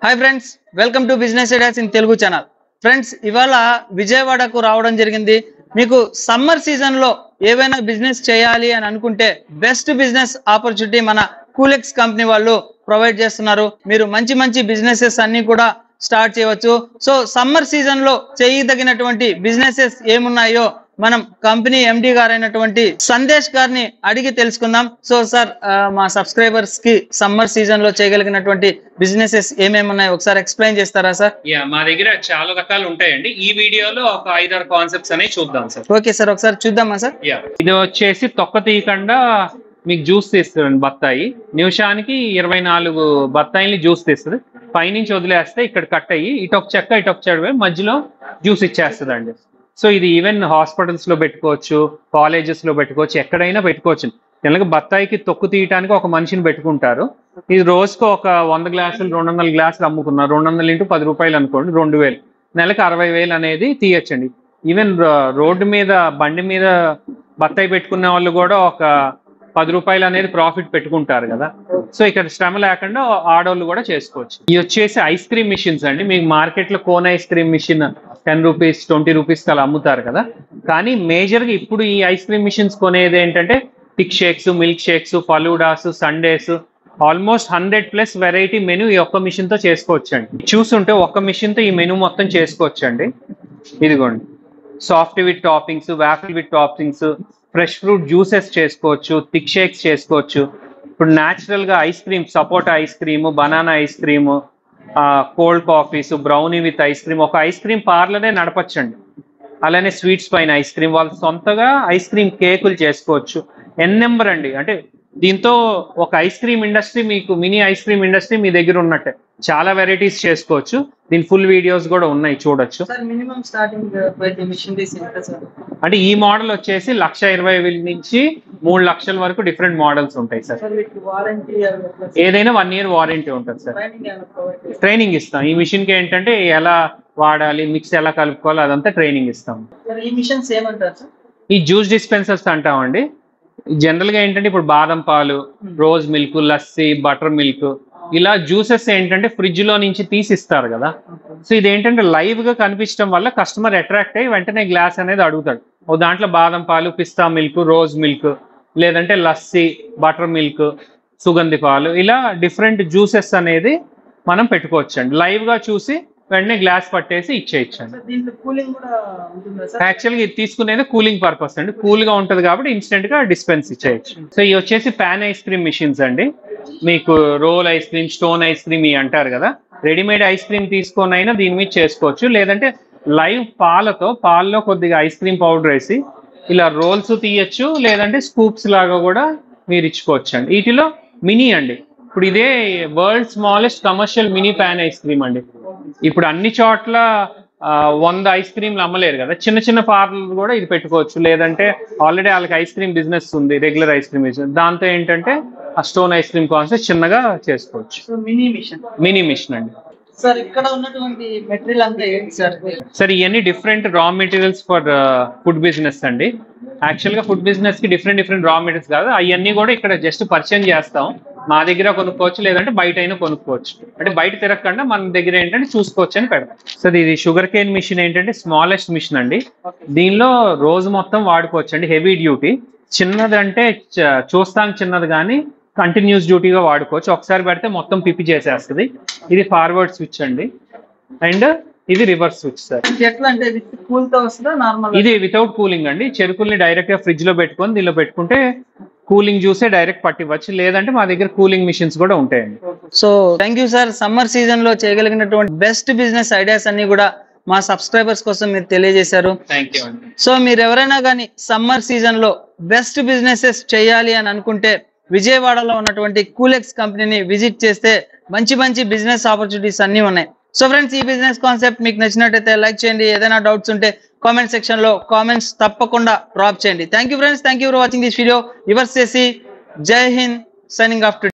hi friends welcome to business ideas in Telugu channel friends ఇవాళ విజయవాడకు రావడం జరిగింది మీకు సమ్మర్ సీజన్ లో ఏవైనా బిజినెస్ చేయాలి అని అనుకుంటే బెస్ట్ బిజినెస్ ఆపర్చునిటీ మన కూలెక్స్ కంపెనీ వాళ్ళు ప్రొవైడ్ చేస్తున్నారు మీరు మంచి మంచి బిజినెసెస్ అన్ని కూడా స్టార్ట్ చేయవచ్చు సో సమ్మర్ సీజన్ లో చేయదగినటువంటి బిజినెసెస్ ఏమున్నాయో మనం కంపెనీ ఎండి గారైనటువంటి సందేశ్ గారిని అడిగి తెలుసుకుందాం సో సార్ ఆ, మా సబ్స్క్రైబర్స్ కి సమ్మర్ సీజన్ లో చేయగలిగినటువంటి బిజినెసెస్ ఏమేమి ఉన్నాయో ఒకసారి ఎక్స్ప్లెయిన్ చేస్తారా సార్ యా మా దగ్గర చాలా రకాలు ఉంటాయండి ఈ వీడియోలో ఒక ఐదారు కాన్సెప్ట్స్ అనేవి చూద్దాం సార్ ఓకే సార్ ఒకసారి చూద్దామా సార్ యా ఇది వచ్చేసి తొక్క తీయకుండా మీకు జ్యూస్ తీస్తుంది బత్తాయి నిమిషానికి ఇరవై నాలుగు బత్తాయిని జ్యూస్ తీస్తుంది పైనుంచి వదిలేస్తే ఇక్కడ కట్ అయ్యి ఇటొక చెక్క ఇటొక చెడవే మధ్యలో జ్యూస్ ఇచ్చేస్తుంది అండి సో ఇది ఈవెన్ హాస్పిటల్స్ లో పెట్టుకోవచ్చు కాలేజెస్ లో పెట్టుకోవచ్చు ఎక్కడైనా పెట్టుకోవచ్చు జనరల్గా బత్తాయికి తొక్కు తీయటానికి ఒక మనిషిని పెట్టుకుంటారు ఇది రోజుకు ఒక వంద గ్లాసులు రెండు వందల గ్లాసులు అమ్ముకున్నారు రెండు వందలు ఇంటూ పది రూపాయలు అనుకోండి రెండు వేలు నెలకు అరవై వేలు అనేది తీయచ్చండి ఈవెన్ రోడ్డు మీద బండి మీద బత్తాయి పెట్టుకునే వాళ్ళు కూడా ఒక పది రూపాయలు అనేది ప్రాఫిట్ పెట్టుకుంటారు కదా సో ఇక్కడ శ్రమ లేకుండా ఆడవాళ్ళు కూడా చేసుకోవచ్చు ఇవి వచ్చేసి ఐస్ క్రీమ్ మిషన్స్ అండి మీకు మార్కెట్ లో cone ice cream machine ten rupees twenty rupees అలా అమ్ముతారు కదా కానీ మేజర్ గా ఇప్పుడు ఈ ఐస్ క్రీమ్ మిషన్స్ కొనేది ఏంటంటే thick shakes milk shakes faloodas sundaes almost hundred plus variety menu ఈ ఒక్క మిషన్ తో చేసుకోవచ్చు అండి చూస్తుంటే ఒక్క మిషన్ తో ఈ మెనూ మొత్తం చేసుకోవచ్చు అండి ఇదిగోండి soft with toppings waffle with toppings fresh fruit juices చేసుకోవచ్చు థిక్ షేక్స్ చేసుకోవచ్చు ఇప్పుడు న్యాచురల్ గా ఐస్ క్రీమ్ సపోటా ice cream banana ice cream cold coffees brownie with ice cream ఒక ఐస్ క్రీమ్ పార్లరే నడపచ్చండి అలానే స్వీట్స్ పైన ఐస్ క్రీమ్ వాళ్ళు సొంతగా ఐస్ క్రీమ్ కేకులు చేసుకోవచ్చు ఎన్ నెంబర్ అండి అంటే దీంతో ఒక ఐస్ క్రీమ్ ఇండస్ట్రీ మీకు మినీ ఐస్ క్రీమ్ ఇండస్ట్రీ మీ దగ్గర ఉన్నట్టే చాలా వెరైటీస్ చేసుకోవచ్చు దీని ఫుల్ వీడియోస్ కూడా ఉన్నాయి చూడొచ్చు సార్ మినిమం స్టార్టింగ్ మిషన్ ఎంత సార్ అంటే ఈ మోడల్ వచ్చేసి లక్ష ఇరవై వేల నుంచి మూడు లక్షల వరకు డిఫరెంట్ మోడల్స్ ఉంటాయి సార్ సార్ వీటికి వారంటీ ఏదైనా వన్ ఇయర్ వారంటీ ఉంటుంది సార్ ట్రైనింగ్ ప్రొవైడ్ చేస్తారు ట్రైనింగ్ ఇస్తాం ఈ మిషన్ కి ఏంటంటే ఎలా వాడాలి మిక్స్ ఎలా కలుపుకోవాలి అదంతా ట్రైనింగ్ ఇస్తాం సార్ ఈ మిషన్స్ ఏమంటారు సార్ ఈ జ్యూస్ డిస్పెన్సర్స్ అంటామండి జనరల్ గా ఏంటంటే ఇప్పుడు బాదం పాలు rose milk lassi buttermilk ఇలా జ్యూసెస్ ఏంటంటే ఫ్రిడ్జ్ లో నుంచి తీసి ఇస్తారు కదా సో ఇది ఏంటంటే లైవ్ గా కనిపించడం వల్ల కస్టమర్ అట్రాక్ట్ అయ్యి వెంటనే గ్లాస్ అనేది అడుగుతాడు ఓ దాంట్లో బాదం పాలు పిస్తా మిల్క్ రోజ్ మిల్క్ లేదంటే లస్సీ బటర్ మిల్క్ సుగంధి పాలు ఇలా డిఫరెంట్ జ్యూసెస్ అనేది మనం పెట్టుకోవచ్చండి లైవ్ గా చూసి వెంటనే గ్లాస్ పట్టేసి ఇచ్చేయచ్చండి సార్ దీంట్లో కూలింగ్ కూడా ఉంటుందా సార్ యాక్చువల్గా ఇది తీసుకునేది కూలింగ్ పర్పస్ అండి కూల్ గా ఉంటది కాబట్టి ఇన్స్టెంట్ గా డిస్పెన్స్ ఇచ్చేయచ్చు సో ఇవి వచ్చేసి పాన్ ఐస్ క్రీమ్ మిషన్స్ అండి మీకు roll ice cream stone ice cream ఇవి అంటారు కదా రెడీమేడ్ ఐస్ క్రీమ్ తీసుకొని అయినా దీని మీద చేసుకోవచ్చు లేదంటే లైవ్ పాలతో పాలలో కొద్దిగా ఐస్ క్రీమ్ పౌడర్ వేసి ఇలా రోల్స్ తీయచ్చు లేదంటే స్కూప్స్ లాగా కూడా మీరు ఇచ్చుకోవచ్చు అండి వీటిలో మినీ అండి ఇప్పుడు ఇదే world smallest commercial mini pan ice cream అండి ఇప్పుడు అన్ని చోట్ల ఆ, వంద ఐస్ క్రీమ్లు అమ్మలేరు కదా చిన్న చిన్న పార్లర్ కూడా ఇది పెట్టుకోవచ్చు లేదంటే ఆల్రెడీ వాళ్ళకి ఐస్ క్రీమ్ బిజినెస్ ఉంది రెగ్యులర్ ఐస్ క్రీమ్ బిజినెస్ దాంతో ఏంటంటే ఆ స్టోన్ ఐస్ క్రీమ్ కాన్సెప్ట్ చిన్నగా చేసుకోవచ్చు so mini machine mini machine అండి సార్ ఇక్కడ ఉన్నటువంటి మెటీరియల్ అంతా ఏంటి సార్ సరే ఇవన్నీ different raw materials for food business అండి యాక్చువల్ గా ఫుడ్ బిజినెస్ కి డిఫరెంట్ డిఫరెంట్ రా మెటీరియల్స్ కాదు అవన్నీ కూడా ఇక్కడ జస్ట్ పరిచయం చేస్తాం మా దగ్గర కొనుక్కోవచ్చు లేదంటే బయట అయినా కొనుక్కోవచ్చు అంటే బయట తిరగకుండా మన దగ్గర ఏంటంటే చూసుకోవచ్చు అని పెడతాం సో ఇది షుగర్ కేన్ మిషన్ ఏంటంటే స్మాలెస్ట్ మిషన్ అండి దీనిలో రోజు మొత్తం వాడుకోవచ్చు అండి హెవీ డ్యూటీ చిన్నది అంటే చ- చూస్తానికి చిన్నది కానీ కంటిన్యూస్ డ్యూటీగా వాడుకోవచ్చు ఒకసారి పెడితే మొత్తం పిప్పి చేసేస్తుంది ఇది ఫార్వర్డ్ స్విచ్ అండి అండ్ ఇది రివర్స్ స్విచ్ సార్ ఇది ఎట్లా అంటే విత్ కూల్ తో వస్తుందా నార్మల్ ఇది వితౌట్ కూలింగ్ అండి చెరుకుల్ని డైరెక్ట్ గా ఫ్రిడ్జ్ లో పెట్టుకొని దీనిలో పెట్టుకుంటే కూలింగ్ జ్యూసే డైరెక్ట్ పట్టివచ్చు లేదంటే మా దగ్గర కూలింగ్ మిషన్స్ కూడా ఉంటాయండి so thank you sir summer season లో చేయగలిగినటువంటి బెస్ట్ బిజినెస్ ఐడియాస్ అన్ని కూడా మా సబ్స్క్రైబర్స్ కోసం మీరు తెలియజేశారు థ్యాంక్ యూ అండి సో మీరు ఎవరైనా కానీ సమ్మర్ సీజన్ లో బెస్ట్ బిజినెసెస్ చేయాలి అని అనుకుంటే విజయవాడలో ఉన్నటువంటి కూలెక్స్ కంపెనీని విజిట్ చేస్తే మంచి మంచి బిజినెస్ ఆపర్చునిటీస్ అన్ని ఉన్నాయి సో ఫ్రెండ్స్ ఈ బిజినెస్ కాన్సెప్ట్ మీకు నచ్చినట్టయితే లైక్ చేయండి ఏదైనా డౌట్స్ ఉంటే కామెంట్ సెక్షన్ లో కామెంట్స్ తప్పకుండా డ్రాప్ చేయండి thank you friends thank you for watching this video యువర్స్ చేసి జై హింద్ సైనింగ్ ఆఫ్